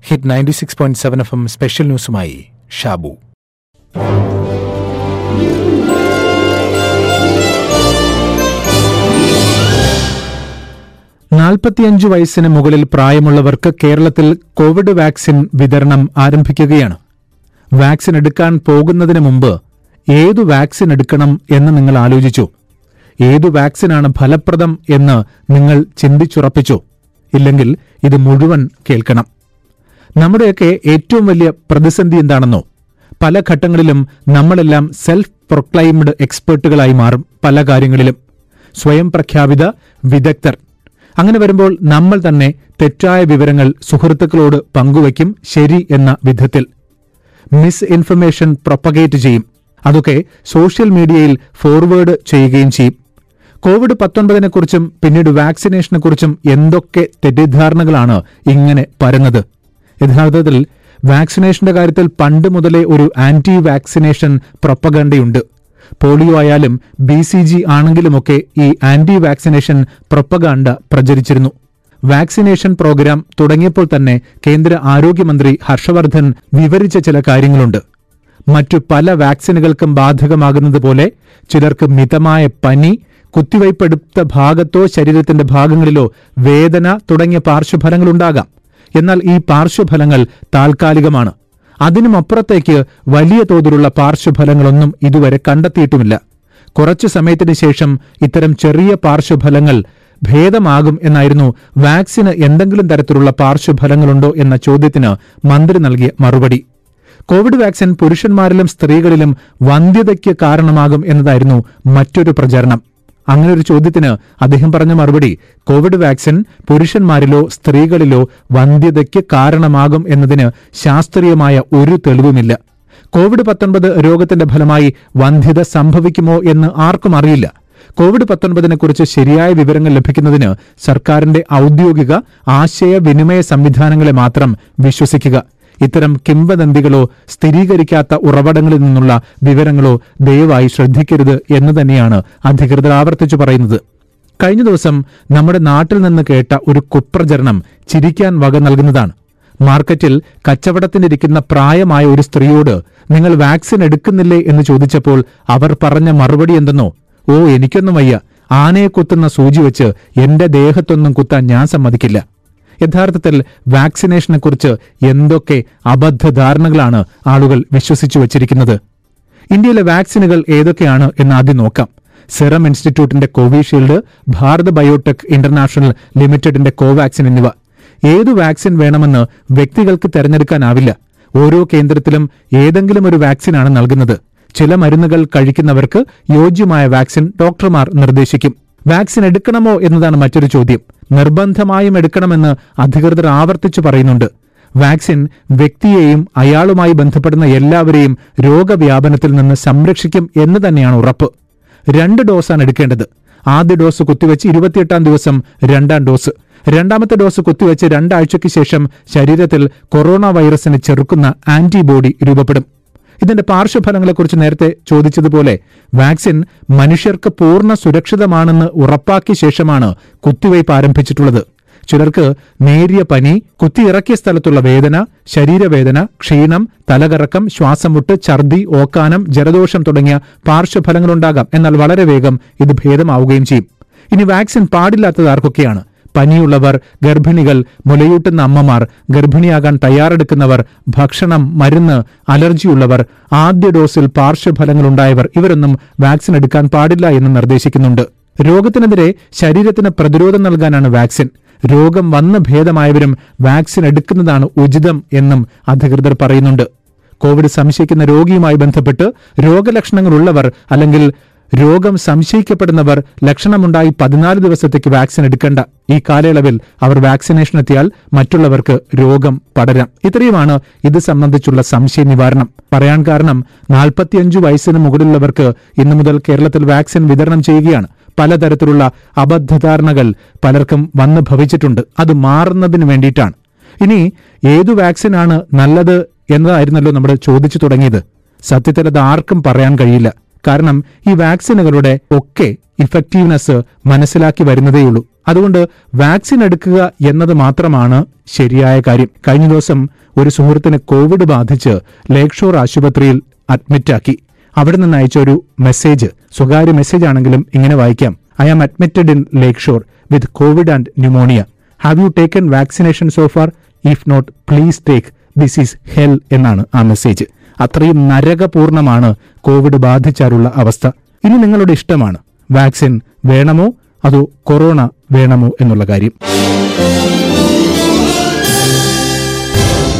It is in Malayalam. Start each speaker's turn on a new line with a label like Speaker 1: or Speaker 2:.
Speaker 1: hit ninety six point seven F M special ന്യൂസുമായി ഷാബു നാൽപ്പത്തിയഞ്ച് വയസ്സിന് മുകളിൽ പ്രായമുള്ളവർക്ക് കേരളത്തിൽ കോവിഡ് വാക്സിൻ വിതരണം ആരംഭിക്കുകയാണ് വാക്സിൻ എടുക്കാൻ പോകുന്നതിന് മുമ്പ് ഏതു വാക്സിൻ എടുക്കണം എന്ന് നിങ്ങൾ ആലോചിച്ചു ഏതു വാക്സിനാണ് ഫലപ്രദം എന്ന് നിങ്ങൾ ചിന്തിച്ചുറപ്പിച്ചു ഇല്ലെങ്കിൽ ഇത് മുഴുവൻ കേൾക്കണം നമ്മുടെയൊക്കെ ഏറ്റവും വലിയ പ്രതിസന്ധി എന്താണെന്നോ പല ഘട്ടങ്ങളിലും നമ്മളെല്ലാം സെൽഫ് പ്രൊക്ലൈംഡ് എക്സ്പേർട്ടുകളായി മാറും പല കാര്യങ്ങളിലും സ്വയം പ്രഖ്യാപിത വിദഗ്ധർ അങ്ങനെ വരുമ്പോൾ നമ്മൾ തന്നെ തെറ്റായ വിവരങ്ങൾ സുഹൃത്തുക്കളോട് പങ്കുവയ്ക്കും ശരി എന്ന വിധത്തിൽ മിസ് ഇൻഫർമേഷൻ പ്രൊപ്പഗേറ്റ് ചെയ്യും അതൊക്കെ സോഷ്യൽ മീഡിയയിൽ ഫോർവേഡ് ചെയ്യുകയും ചെയ്യും കോവിഡ് പത്തൊൻപതിനെക്കുറിച്ചും പിന്നീട് വാക്സിനേഷനെക്കുറിച്ചും എന്തൊക്കെ തെറ്റിദ്ധാരണകളാണ് ഇങ്ങനെ പരന്നത് യഥാർത്ഥത്തിൽ വാക്സിനേഷന്റെ കാര്യത്തിൽ പണ്ട് മുതലേ ഒരു ആന്റി വാക്സിനേഷൻ പ്രൊപ്പഗണ്ടയുണ്ട് പോളിയോ ആയാലും ബി സി ജി ആണെങ്കിലുമൊക്കെ ഈ ആന്റി വാക്സിനേഷൻ പ്രൊപ്പഗാണ്ട പ്രചരിച്ചിരുന്നു വാക്സിനേഷൻ പ്രോഗ്രാം തുടങ്ങിയപ്പോൾ തന്നെ കേന്ദ്ര ആരോഗ്യമന്ത്രി ഹർഷവർദ്ധൻ വിവരിച്ച ചില കാര്യങ്ങളുണ്ട് മറ്റു പല വാക്സിനുകൾക്കും ബാധകമാകുന്നത് പോലെ ചിലർക്ക് മിതമായ പനി കുത്തിവയ്പ്പെടുത്ത ഭാഗത്തോ ശരീരത്തിന്റെ ഭാഗങ്ങളിലോ വേദന തുടങ്ങിയ പാർശ്വഫലങ്ങളുണ്ടാകാം എന്നാൽ ഈ പാർശ്വഫലങ്ങൾ താൽക്കാലികമാണ് അതിനുമപ്പുറത്തേക്ക് വലിയ തോതിലുള്ള പാർശ്വഫലങ്ങളൊന്നും ഇതുവരെ കണ്ടെത്തിയിട്ടുമില്ല കുറച്ചു സമയത്തിന് ശേഷം ഇത്തരം ചെറിയ പാർശ്വഫലങ്ങൾ ഭേദമാകും എന്നായിരുന്നു വാക്സിന് എന്തെങ്കിലും തരത്തിലുള്ള പാർശ്വഫലങ്ങളുണ്ടോ എന്ന ചോദ്യത്തിന് മന്ത്രി നൽകിയ മറുപടി കോവിഡ് വാക്സിൻ പുരുഷന്മാരിലും സ്ത്രീകളിലും വന്ധ്യതയ്ക്ക് കാരണമാകും എന്നതായിരുന്നു മറ്റൊരു പ്രചരണം അങ്ങനെ ഒരു ചോദ്യത്തിന് അദ്ദേഹം പറഞ്ഞ മറുപടി കോവിഡ് വാക്സിൻ പുരുഷന്മാരിലോ സ്ത്രീകളിലോ വന്ധ്യതയ്ക്ക് കാരണമാകും എന്നതിന് ശാസ്ത്രീയമായ ഒരു തെളിവുമില്ല കോവിഡ് പത്തൊൻപത് രോഗത്തിന്റെ ഫലമായി വന്ധ്യത സംഭവിക്കുമോ എന്ന് ആർക്കും അറിയില്ല കോവിഡ് പത്തൊൻപതിനെ കുറിച്ച് ശരിയായ വിവരങ്ങൾ ലഭിക്കുന്നതിന് സർക്കാരിന്റെ ഔദ്യോഗിക ആശയവിനിമയ സംവിധാനങ്ങളെ മാത്രം വിശ്വസിക്കുക ഇത്തരം കിംവദന്തികളോ സ്ഥിരീകരിക്കാത്ത ഉറവിടങ്ങളിൽ നിന്നുള്ള വിവരങ്ങളോ ദയവായി ശ്രദ്ധിക്കരുത് എന്ന് തന്നെയാണ് അധികൃതർ ആവർത്തിച്ചു പറയുന്നത് കഴിഞ്ഞ ദിവസം നമ്മുടെ നാട്ടിൽ നിന്ന് കേട്ട ഒരു കുപ്രചരണം ചിരിക്കാൻ വക നൽകുന്നതാണ് മാർക്കറ്റിൽ കച്ചവടത്തിനിരിക്കുന്ന പ്രായമായ ഒരു സ്ത്രീയോട് നിങ്ങൾ വാക്സിൻ എടുക്കുന്നില്ലേ എന്ന് ചോദിച്ചപ്പോൾ അവർ പറഞ്ഞ മറുപടി എന്തെന്നോ ഓ എനിക്കൊന്നും വയ്യ ആനയെ കുത്തുന്ന സൂചി വെച്ച് എന്റെ ദേഹത്തൊന്നും കുത്താൻ ഞാൻ സമ്മതിക്കില്ല യഥാർത്ഥത്തിൽ വാക്സിനേഷനെക്കുറിച്ച് എന്തൊക്കെ അബദ്ധധാരണകളാണ് ആളുകൾ വിശ്വസിച്ചു വച്ചിരിക്കുന്നത് ഇന്ത്യയിലെ വാക്സിനുകൾ ഏതൊക്കെയാണ് എന്ന് ആദ്യം നോക്കാം സെറം ഇൻസ്റ്റിറ്റ്യൂട്ടിന്റെ കോവിഷീൽഡ് ഭാരത് ബയോടെക് ഇന്റർനാഷണൽ ലിമിറ്റഡിന്റെ കോവാക്സിൻ എന്നിവ ഏതു വാക്സിൻ വേണമെന്ന് വ്യക്തികൾക്ക് തെരഞ്ഞെടുക്കാനാവില്ല ഓരോ കേന്ദ്രത്തിലും ഏതെങ്കിലും ഒരു വാക്സിനാണ് നൽകുന്നത് ചില മരുന്നുകൾ കഴിക്കുന്നവർക്ക് യോജ്യമായ വാക്സിൻ ഡോക്ടർമാർ നിർദ്ദേശിക്കും വാക്സിൻ എടുക്കണമോ എന്നതാണ് മറ്റൊരു ചോദ്യം നിർബന്ധമായും എടുക്കണമെന്ന് അധികൃതർ ആവർത്തിച്ചു പറയുന്നുണ്ട് വാക്സിൻ വ്യക്തിയെയും അയാളുമായി ബന്ധപ്പെടുന്ന എല്ലാവരെയും രോഗവ്യാപനത്തിൽ നിന്ന് സംരക്ഷിക്കും എന്ന് തന്നെയാണ് ഉറപ്പ് രണ്ട് ഡോസാണ് എടുക്കേണ്ടത് ആദ്യ ഡോസ് കുത്തിവെച്ച് ഇരുപത്തിയെട്ടാം ദിവസം രണ്ടാം ഡോസ് രണ്ടാമത്തെ ഡോസ് കുത്തിവെച്ച് രണ്ടാഴ്ചയ്ക്ക് ശേഷം ശരീരത്തിൽ കൊറോണ വൈറസിനെ ചെറുക്കുന്ന ആന്റിബോഡി രൂപപ്പെടും ഇതിന്റെ പാർശ്വഫലങ്ങളെക്കുറിച്ച് നേരത്തെ ചോദിച്ചതുപോലെ വാക്സിൻ മനുഷ്യർക്ക് പൂർണ്ണ സുരക്ഷിതമാണെന്ന് ഉറപ്പാക്കിയ ശേഷമാണ് കുത്തിവയ്പ് ആരംഭിച്ചിട്ടുള്ളത് ചിലർക്ക് നേരിയ പനി കുത്തിയിറക്കിയ സ്ഥലത്തുള്ള വേദന ശരീരവേദന ക്ഷീണം തലകറക്കം ശ്വാസമുട്ട് ഛർദി ഓക്കാനം ജലദോഷം തുടങ്ങിയ പാർശ്വഫലങ്ങളുണ്ടാകാം എന്നാൽ വളരെ വേഗം ഇത് ഭേദമാവുകയും ചെയ്യും ഇനി വാക്സിൻ പാടില്ലാത്തത് ആർക്കൊക്കെയാണ് പനിയുള്ളവർ ഗർഭിണികൾ മുലയൂട്ടുന്ന അമ്മമാർ ഗർഭിണിയാകാൻ തയ്യാറെടുക്കുന്നവർ ഭക്ഷണം മരുന്ന് അലർജിയുള്ളവർ ആദ്യ ഡോസിൽ പാർശ്വഫലങ്ങളുണ്ടായവർ ഇവരൊന്നും വാക്സിൻ എടുക്കാൻ പാടില്ല എന്ന് നിർദ്ദേശിക്കുന്നുണ്ട് രോഗത്തിനെതിരെ ശരീരത്തിന് പ്രതിരോധം നൽകാനാണ് വാക്സിൻ രോഗം വന്ന് ഭേദമായവരും വാക്സിൻ എടുക്കുന്നതാണ് ഉചിതം എന്നും അധികൃതർ പറയുന്നുണ്ട് കോവിഡ് സംശയിക്കുന്ന രോഗിയുമായി ബന്ധപ്പെട്ട് രോഗലക്ഷണങ്ങളുള്ളവർ അല്ലെങ്കിൽ രോഗം സംശയിക്കപ്പെടുന്നവർ ലക്ഷണമുണ്ടായി പതിനാല് ദിവസത്തേക്ക് വാക്സിൻ എടുക്കേണ്ട ഈ കാലയളവിൽ അവർ വാക്സിനേഷൻ എത്തിയാൽ മറ്റുള്ളവർക്ക് രോഗം പടരാം ഇത്രയുമാണ് ഇത് സംബന്ധിച്ചുള്ള സംശയ നിവാരണം പറയാൻ കാരണം നാൽപ്പത്തിയഞ്ചു വയസ്സിന് മുകളിലുള്ളവർക്ക് ഇന്നു മുതൽ കേരളത്തിൽ വാക്സിൻ വിതരണം ചെയ്യുകയാണ് പലതരത്തിലുള്ള അബദ്ധധാരണകൾ പലർക്കും വന്നു ഭവിച്ചിട്ടുണ്ട് അത് മാറുന്നതിന് വേണ്ടിയിട്ടാണ് ഇനി ഏതു വാക്സിനാണ് നല്ലത് എന്നതായിരുന്നല്ലോ നമ്മൾ ചോദിച്ചു തുടങ്ങിയത് സത്യത്തിൽ അത് ആർക്കും പറയാൻ കഴിയില്ല കാരണം ഈ വാക്സിനുകളുടെ ഒക്കെ ഇഫക്റ്റീവ്നെസ് മനസ്സിലാക്കി വരുന്നതേയുള്ളൂ അതുകൊണ്ട് വാക്സിൻ എടുക്കുക എന്നത് മാത്രമാണ് ശരിയായ കാര്യം കഴിഞ്ഞ ദിവസം ഒരു സുഹൃത്തിന് കോവിഡ് ബാധിച്ച് ലേക്ക് ഷോർ ആശുപത്രിയിൽ അഡ്മിറ്റാക്കി അവിടെ നിന്ന് അയച്ച ഒരു മെസ്സേജ് സ്വകാര്യ മെസ്സേജ് ആണെങ്കിലും ഇങ്ങനെ വായിക്കാം I am admitted in lake shore with covid and pneumonia have you taken vaccination so far if not please take this is hell എന്നാണ് ആ മെസ്സേജ് അത്രയും നരകപൂർണമാണ് കോവിഡ് ബാധിച്ചാലുള്ള അവസ്ഥ ഇനി നിങ്ങളുടെ ഇഷ്ടമാണ് വാക്സിൻ വേണമോ അതോ കൊറോണ വേണമോ എന്നുള്ള കാര്യം